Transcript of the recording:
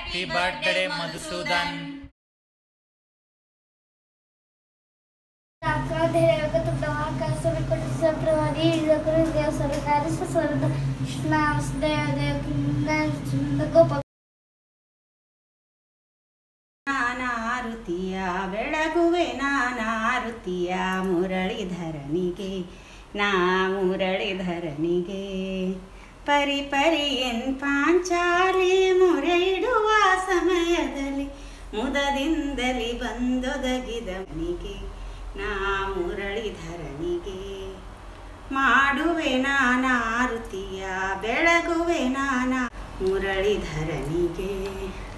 happy birthday Madhusudan Gopala ನಾನಾರುತಿಯ ಬೆಳಗುವೆ ನಾನಾರುತಿಯ ಮುರಳೀಧರನಿಗೆ ನಾ ಮುರಳೀಧರನಿಗೆ ಪರಿ ಪರಿ ಎನ್ ಪಾಂಚಾಲಿ ಮೊರೆ ಇಡುವ ಸಮಯದಲ್ಲಿ ಮುದದಿಂದಲಿ ಬಂದೊದಗಿದವನಿಗೆ ನಾ ಮುರಳೀಧರನಿಗೆ ಮಾಡುವೆ ನಾನಾರುತಿಯ ಬೆಳಗುವೆ ನಾನಾ ಮುರಳೀಧರನಿಗೆ